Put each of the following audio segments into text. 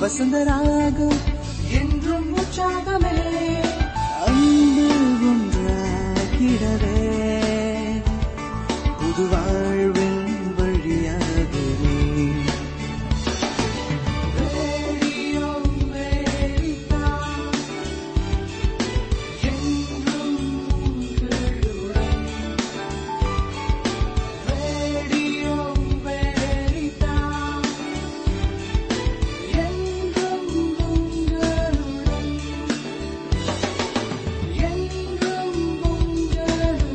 வசந்தராகம் என்றும் உற்சாகமே அன்பு ஒன்றாகிடவே புது வாழ்வின் வழியாகவே ரேடியோ அமெரிக்கா, என்றும் உங்களுடன். ரேடியோ அமெரிக்கா, என்றும் உங்களுடன். என்றும் உங்களுடன்.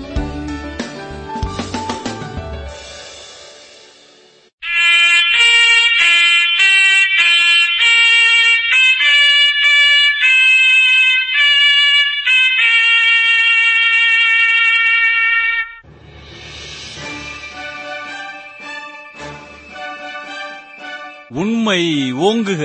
உண்மை ஓங்குக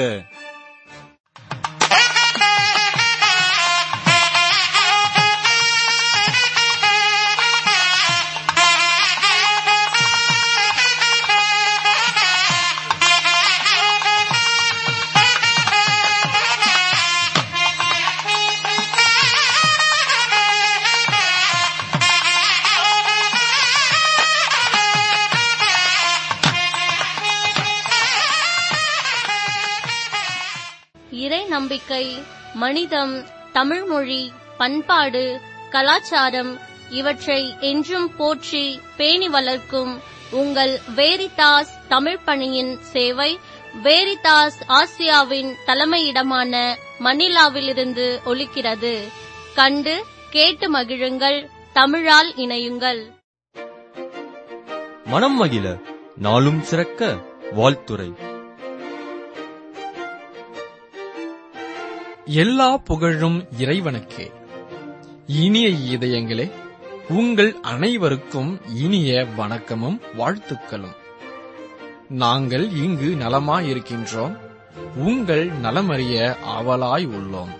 இறை நம்பிக்கை மனிதம் தமிழ்மொழி பண்பாடு கலாச்சாரம் இவற்றை என்றும் போற்றி பேணி வளர்க்கும் உங்கள் வேரிதாஸ் தமிழ் பணியின் சேவை வேரிதாஸ் ஆசியாவின் தலைமையிடமான மணிலாவிலிருந்து ஒலிக்கிறது கண்டு கேட்டு மகிழுங்கள் தமிழால் இணையுங்கள் மனம் மகிழ நாளும் சிறக்க வாழ்த்துரை எல்லா புகழும் இறைவனுக்கே இனிய இதயங்களே உங்கள் அனைவருக்கும் இனிய வணக்கமும் வாழ்த்துக்களும் நாங்கள் இங்கு நலமாயிருக்கின்றோம் உங்கள் நலமறிய ஆவலாய் உள்ளோம்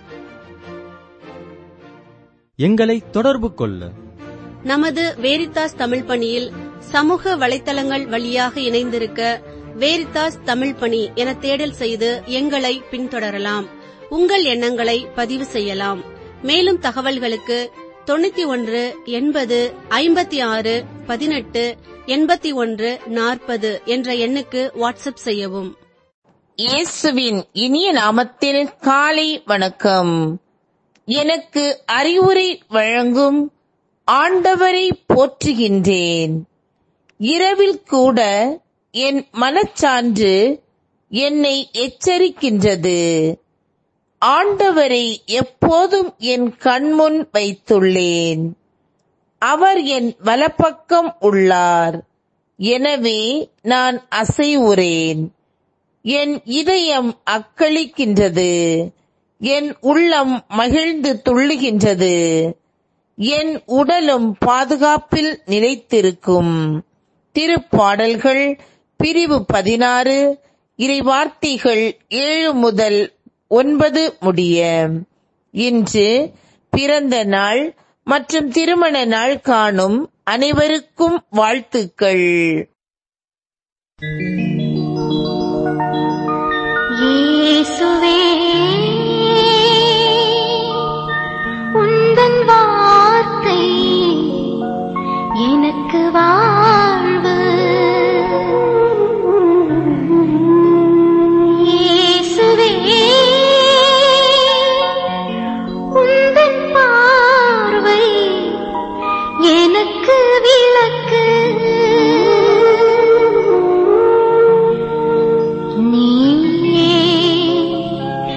எங்களை தொடர்பு கொள்ள நமது வேரித்தாஸ் தமிழ் பணியில் சமூக வலைத்தளங்கள் வழியாக இணைந்திருக்க வேரித்தாஸ் தமிழ் பணி என தேடல் செய்து எங்களை பின்தொடரலாம் உங்கள் எண்ணங்களை பதிவு செய்யலாம் மேலும் தகவல்களுக்கு தொண்ணூத்தி ஒன்று எண்பது ஐம்பத்தி ஆறு பதினெட்டு எண்பத்தி ஒன்று நாற்பது என்ற எண்ணுக்கு வாட்ஸ்அப் செய்யவும் இயேசுவின் இனிய நாமத்தில் காலை வணக்கம் எனக்கு அறிவுரை வழங்கும் ஆண்டவரை போற்றுகின்றேன் இரவில் கூட என் மனச்சான்று என்னை எச்சரிக்கின்றது ஆண்டவரை எப்போதும் என் கண்முன் வைத்துள்ளேன் அவர் என் வலப்பக்கம் உள்ளார் எனவே நான் அசைவுறேன் என் இதயம் அக்களிக்கின்றது என் உள்ளம் மகிழ்ந்து துள்ளுகின்றது என் உடலும் பாதுகாப்பில் நிலைத்திருக்கும் திருப்பாடல்கள் பிரிவு பதினாறு இறைவார்த்தைகள் ஏழு முதல் ஒன்பது முடிய இன்று பிறந்த நாள் மற்றும் திருமண நாள் காணும் அனைவருக்கும் வாழ்த்துக்கள் இயேசுவே உந்தன் வார்த்தை எனக்கு வாழ்வு இயேசுவே உந்தன் பார்வை எனக்கு விளக்கு நீயே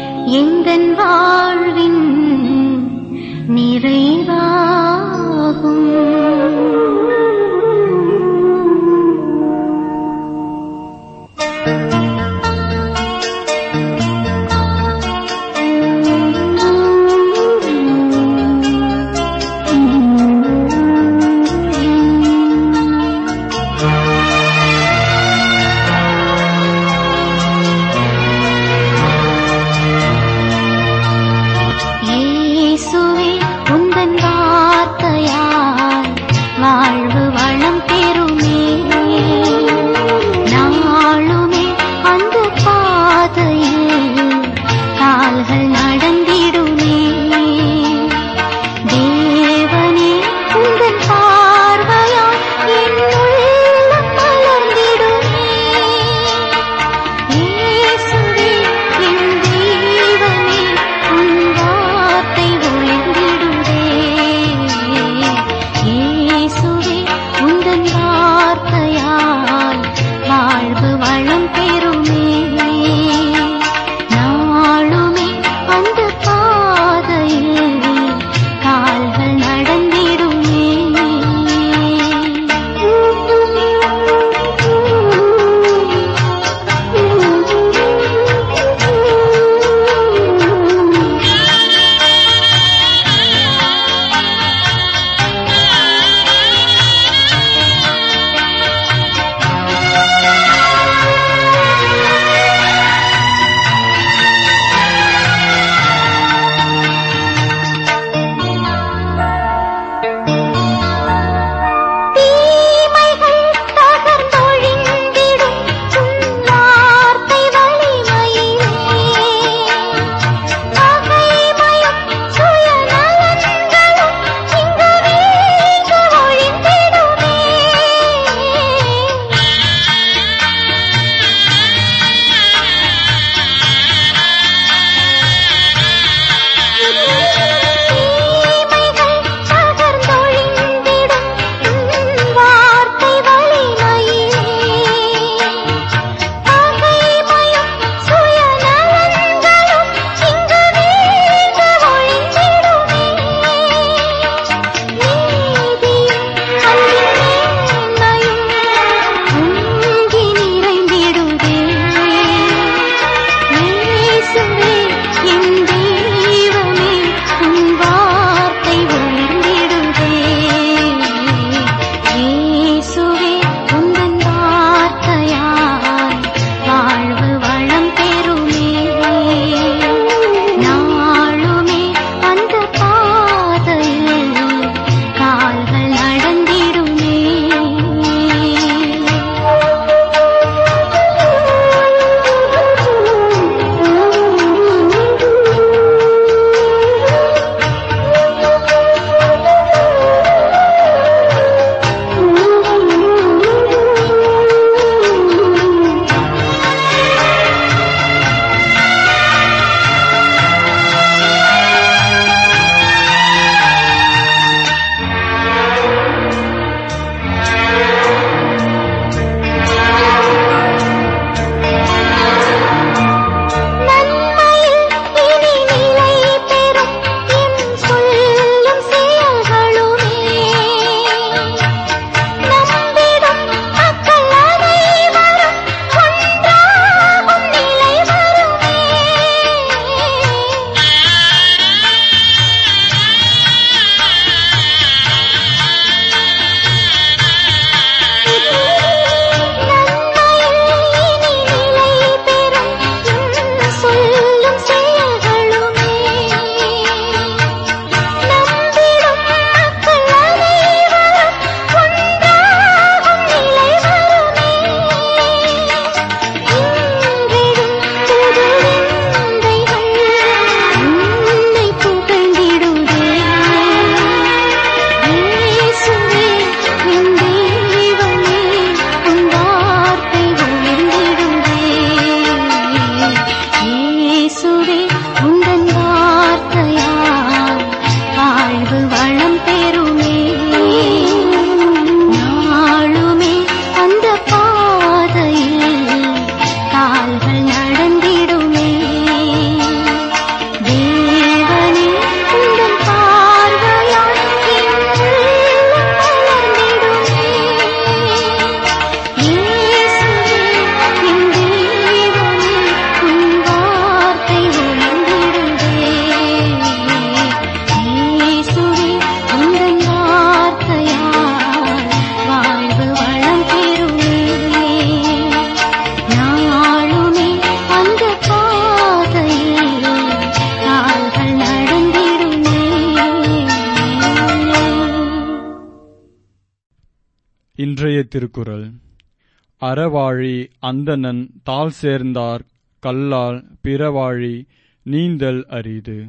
இன்றைய திருக்குறள் அறவாழி அந்தணன் தாள் சேர்ந்தார் கல்லால் பிறவாழி நீந்தல் அரிது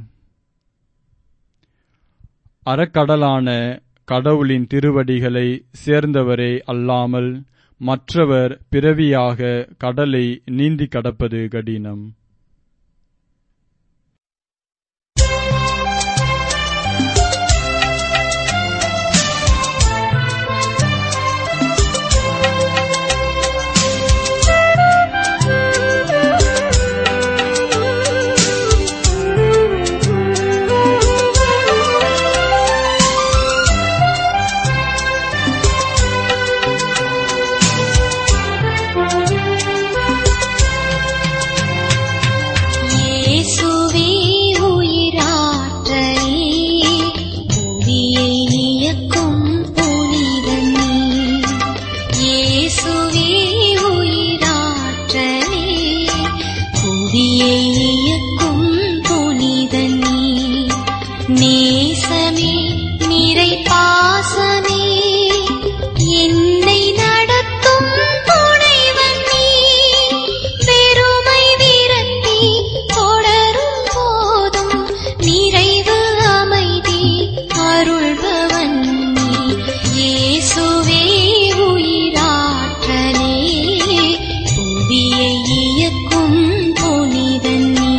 அறக்கடலான கடவுளின் திருவடிகளை சேர்ந்தவரே அல்லாமல் மற்றவர் பிறவியாக கடலை நீந்தி கடப்பது கடினம் இயேசுவே உயிராற்றலே புவியை இயக்கும் புனிதனே இயேசுவே உயிராற்றலே புவியை இயக்கும் புனிதனே நேசமே நிறை பாசமே என்னை நடத்தும் துணைவன் நீ பெருமை விரத்தி தொடரும் போதும் நிறைவு அமைதி அருள்பவன் நீ இயேசுவே உயிராற்றலே புவியை இயக்கும் புனிதன் நீ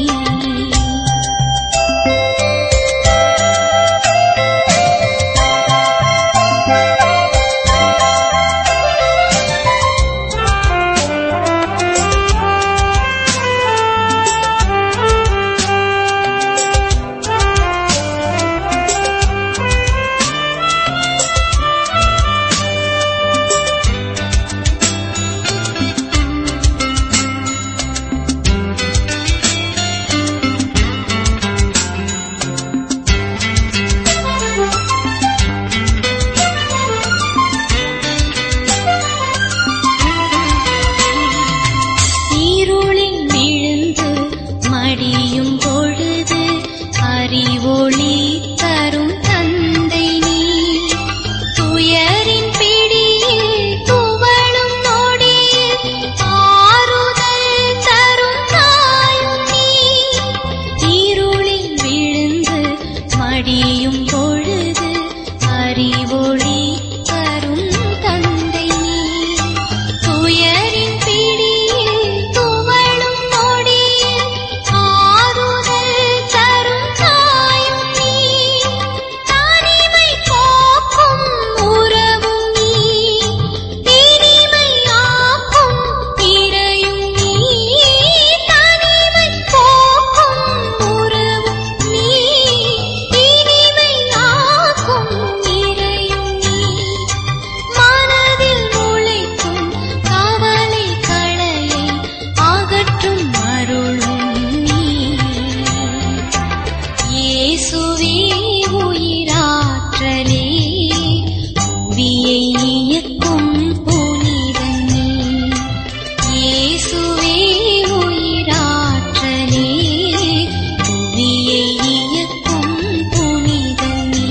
இருளில் விழுந்து மடியும் பொழுது அறிவொளி தரும் தந்தை நீ துயரின் பிடியில் துவளும் நொடியில் ஆறுதல் தரும் தாயும் நீ இருளில் விழுந்து மடியும் பொழுது அறிவொளி தரும் தந்தை நீ துயரின் பிடியில் துவளும் நொடியில் ஆறுதல் தரும் தாயும் நீ தனிமை போக்கும் உறவும் நீ இனிமையாக்கும் இடையும் நீ தனிமை போக்கும் உறவும் நீ இனிமையாக்கும் இடையும் நீ மனதில் முளைக்கும் கவலை களையை அகற்றும் அருளும் நீ இயேசுவே உயிராற்றலே புவியை இயக்கும் புனிதன் நீ இயேசுவே உயிராற்றலே புவியை இயக்கும் புனிதன் நீ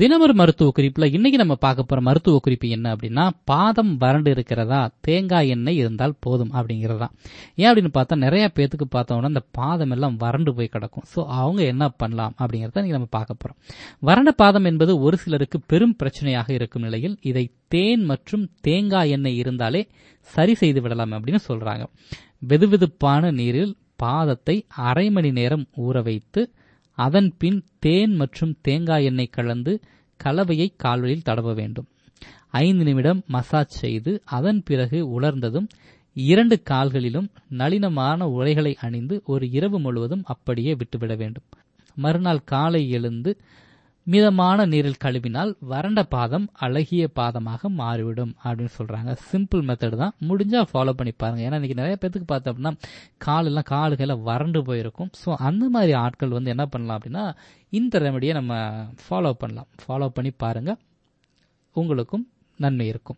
தினமொரு மருத்துவ குறிப்புல இன்னைக்கு நம்ம பார்க்க போற மருத்துவ குறிப்பு என்ன அப்படின்னா பாதம் வறண்டு இருக்கிறதா தேங்காய் எண்ணெய் இருந்தால் போதும் அப்படிங்கறதா ஏன் அப்படின்னு பார்த்தா நிறைய பேத்துக்கு பார்த்தோம்னா இந்த பாதம் எல்லாம் வறண்டு போய் கிடக்கும் ஸோ அவங்க என்ன பண்ணலாம் அப்படிங்கறத இன்னைக்கு நம்ம பார்க்க போறோம் வறண்ட பாதம் என்பது ஒரு சிலருக்கு பெரும் பிரச்சனையாக இருக்கும் நிலையில் இதை தேன் மற்றும் தேங்காய் எண்ணெய் இருந்தாலே சரி செய்து விடலாம் அப்படின்னு சொல்றாங்க வெதுவெதுப்பான நீரில் பாதத்தை அரை மணி நேரம் ஊற வைத்து அதன் பின் தேன் மற்றும் தேங்காய் எண்ணெய் கலந்து கலவையை கால்வழியில் தடவ வேண்டும் ஐந்து நிமிடம் மசாஜ் செய்து அதன் பிறகு உலர்ந்ததும் இரண்டு கால்களிலும் நளினமான உரைகளை அணிந்து ஒரு இரவு முழுவதும் அப்படியே விட்டுவிட வேண்டும் மறுநாள் காலை எழுந்து மிதமான நீரில் கழுவினால் வறண்ட பாதம் அழகிய பாதமாக மாறிவிடும் அப்படின்னு சொல்றாங்க சிம்பிள் மெத்தட் தான் முடிஞ்சா ஃபாலோ பண்ணி பாருங்க ஏன்னா இன்னைக்கு நிறைய பேத்துக்கு பார்த்தோம் அப்படின்னா காலெல்லாம் காலுகையில் வறண்டு போயிருக்கும் ஸோ அந்த மாதிரி ஆட்கள் வந்து என்ன பண்ணலாம் அப்படின்னா இந்த ரெமடியை நம்ம ஃபாலோ பண்ணலாம் ஃபாலோ பண்ணி பாருங்க உங்களுக்கும் நன்மை இருக்கும்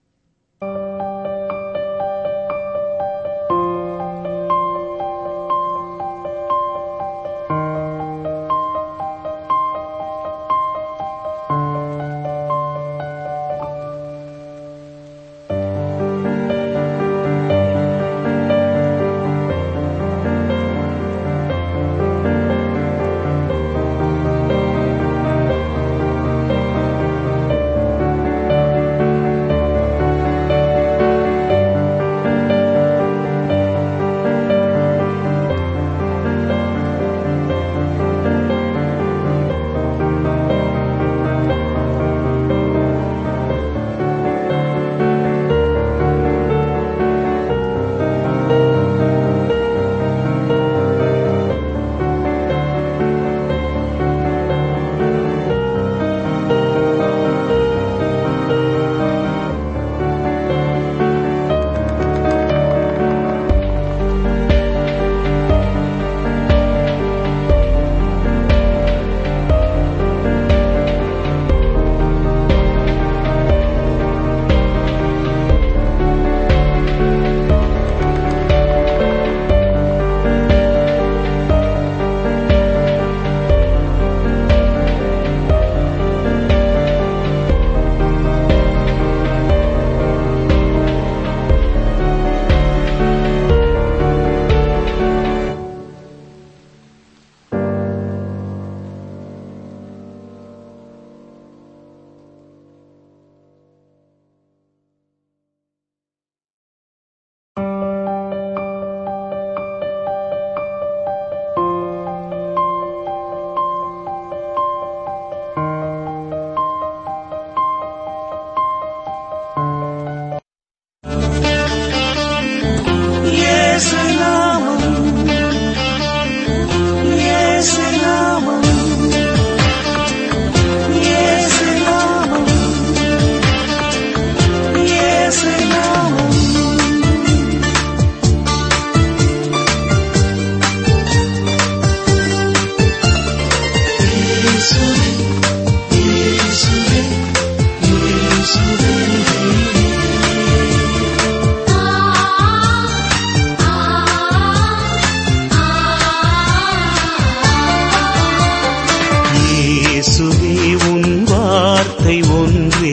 இயேசுவே உன் வார்த்தை ஒன்றே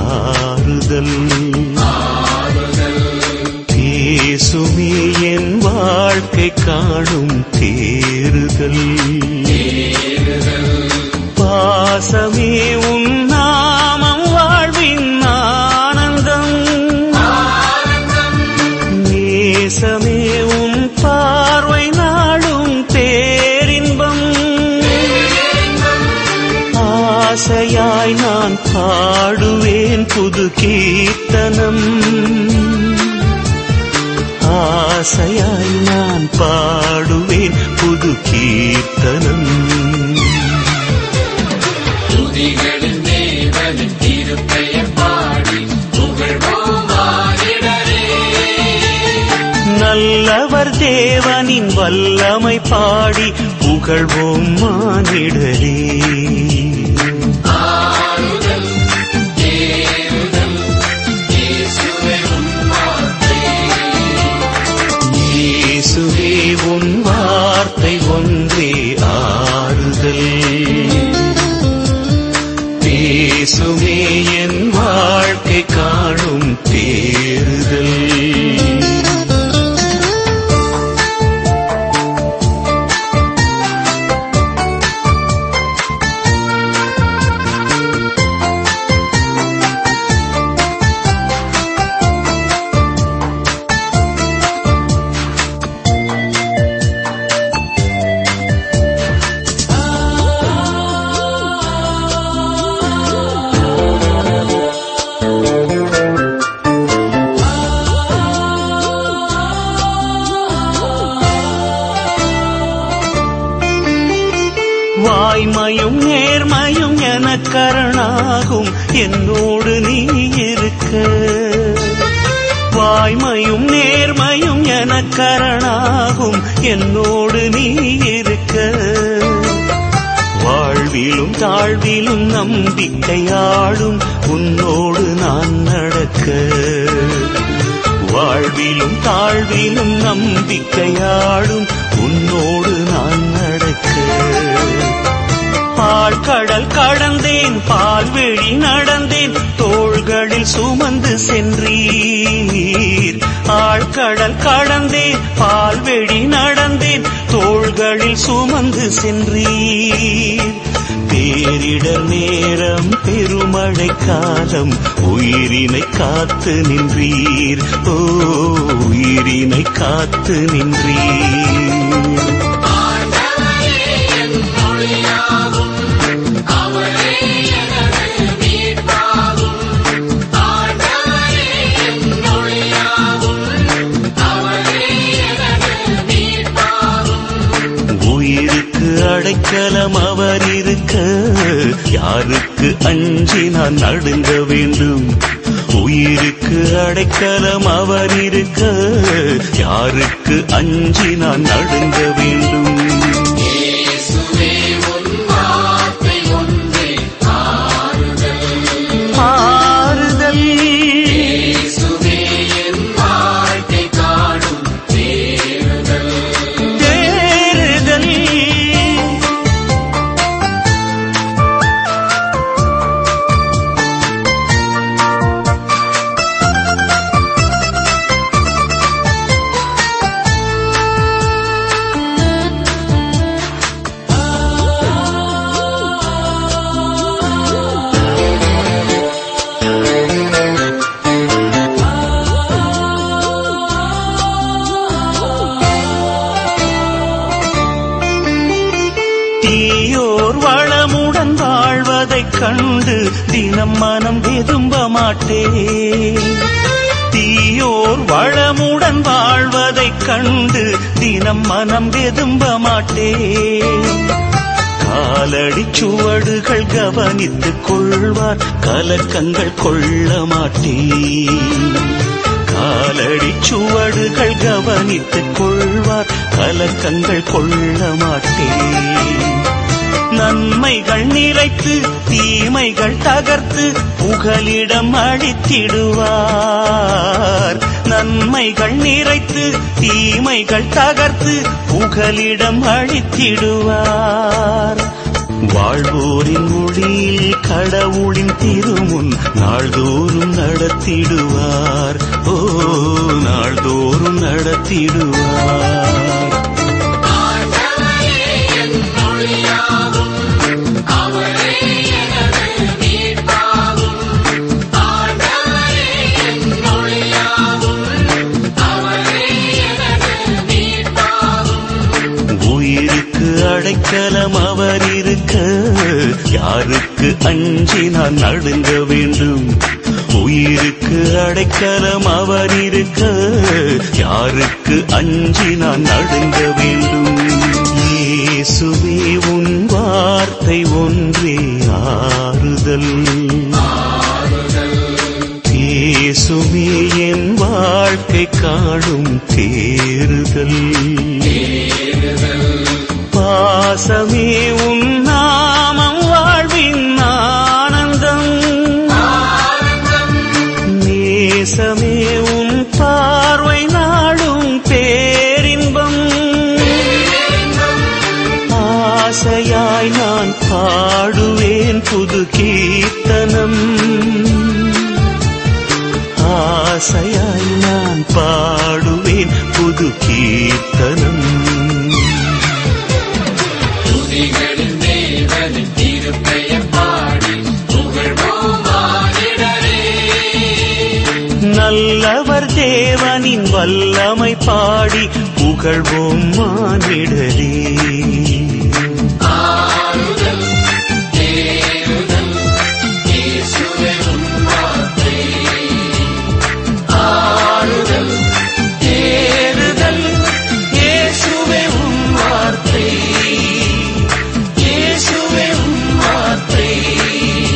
ஆறுதல் பேசுமே என் வாழ்க்கை காணும் தேறுதல் பாசமே உன் நாமம் வாழ்வின் ஆனந்தம் நேசமே உன் பார்வை நாடும் பேரின்பம் ஆசையாய் நான் பாடுவேன் புது கீர்த்தனம் ஆசையாய் நான் பாடுவேன் புது கீர்த்தனம் நல்லவர் தேவனின் வல்லமை பாடி புகழ்வோம் மானிடரே இயேசுவே உன் வார்த்தை ஒன்றே ஆறுதல் எனக்கரணாகும் என்னோடு நீ இருக்க வாய்மையும் நேர்மையும் எனக்கரணாகும் என்னோடு நீ இருக்க வாழ்விலும் தாழ்விலும் நம்பிக்கையாடும் உன்னோடு நான் நடக்க வாழ்விலும் தாழ்விலும் நம்பிக்கையாடும் உன்னோடு நான் நடக்க பாழ்கடல் கடந்தேன் பால்வெளி நடந்தேன் தோள்களில் சுமந்து சென்றீர் ஆழ்கடல் கடந்தேன் பால்வெளி நடந்தேன் தோள்களில் சுமந்து சென்றீர் பேரிடர் நேரம் பெருமழை காலம் உயிரினை காத்து நின்றீர் ஓ உயிரினை காத்து நின்றீர் உயிருக்கு அடைக்கலம் அவர் இருக்க யாருக்கு அஞ்சி நான் நடுங்க வேண்டும் உயிருக்கு அடைக்கலம் அவர் இருக்க யாருக்கு அஞ்சி நான் நடுங்க வேண்டும் ஆறுதல் தேறுதல் தீயோர் வளமுடன் வாழ்வதைக் கண்டு தினம் மனம் வெதும்ப மாட்டேன் தீயோர் வளமுடன் வாழ்வதைக் கண்டு தினம் மனம் வெதும்ப மாட்டேன் காலடி சுவடுகள் கவனித்துக் கொள்வார் கலக்கங்கள் கொள்ள மாட்டேன் காலடி சுவடுகள் கவனித்துக் கொள்வார் கலக்கங்கள் கொள்ள மாட்டேன் நன்மைகள் நிறைத்து தீமைகள் தகர்த்து புகலிடம் அளித்திடுவார் நன்மைகள் நிறைத்து தீமைகள் தகர்த்து புகலிடம் அளித்திடுவார் வாழ்வோரின் மொழியில் கடவுளின் திருமுன் நாள்தோறும் நடத்திடுவார் ஓ நாள்தோறும் நடத்திடுவார் உயிருக்கு அடைக்கலம் அவர் இருக்க யாருக்கு அஞ்சி நான் நடுங்க வேண்டும் உயிருக்கு அடைக்கலம் அவர் இருக்க யாருக்கு அஞ்சி நான் நடுங்க வேண்டும் இயேசுவே உன் வார்த்தை ஒன்றே ஆறுதல் இயேசுவே என் வாழ்க்கை காணும் தேறுதல் பாசமே உன் நாமம் வாழ்வின் ஆனந்தம் நேசமே உன் பார்வை நாடும் பேரின்பம் ஆசையாய் நான் பாடுவேன் புது கீர்த்தனம் ஆசையாய் நான் பாடுவேன் புது கீர்த்தனம் நல்லவர் தேவனின் வல்லமை பாடி புகழ்வோம் மானிடரே தேறுதல் இயேசுவே உம் வார்த்தை இயேசுவே உம் வார்த்தை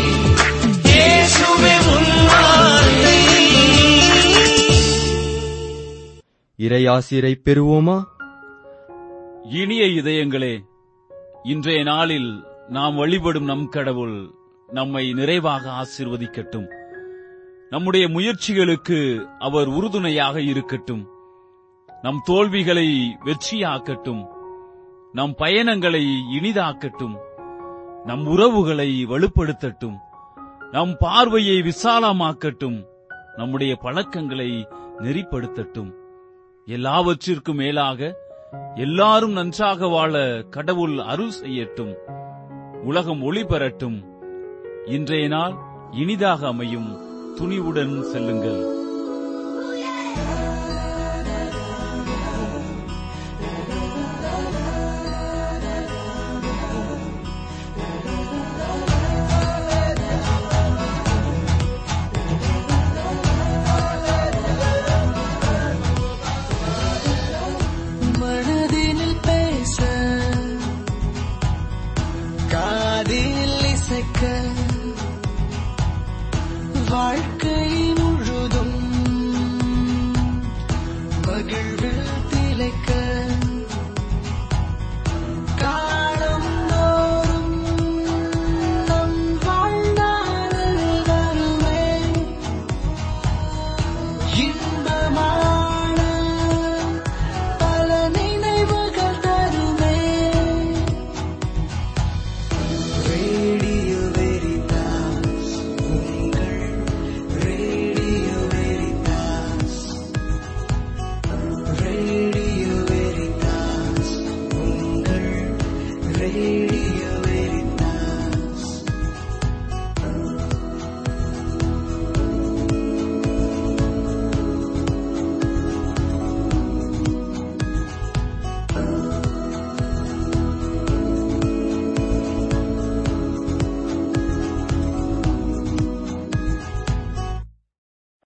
இறையாசிரை பெறுவோமா இனிய இதயங்களே இன்றைய நாளில் நாம் வழிபடும் நம் கடவுள் நம்மை நிறைவாக ஆசீர்வதிக்கட்டும் நம்முடைய முயற்சிகளுக்கு அவர் உறுதுணையாக இருக்கட்டும் நம் தோல்விகளை வெற்றியாக்கட்டும் நம் பயணங்களை இனிதாக்கட்டும் நம் உறவுகளை வலுப்படுத்தட்டும் நம் பார்வையை விசாலமாக்கட்டும் நம்முடைய பழக்கங்களை நெறிப்படுத்தட்டும் எல்லாவற்றிற்கும் மேலாக எல்லாரும் நன்றாக வாழ கடவுள் அருள் செய்யட்டும் உலகம் ஒளி பெறட்டும் இன்றைய நாள் இனிதாக அமையும் துணிவுடன் செல்லுங்கள்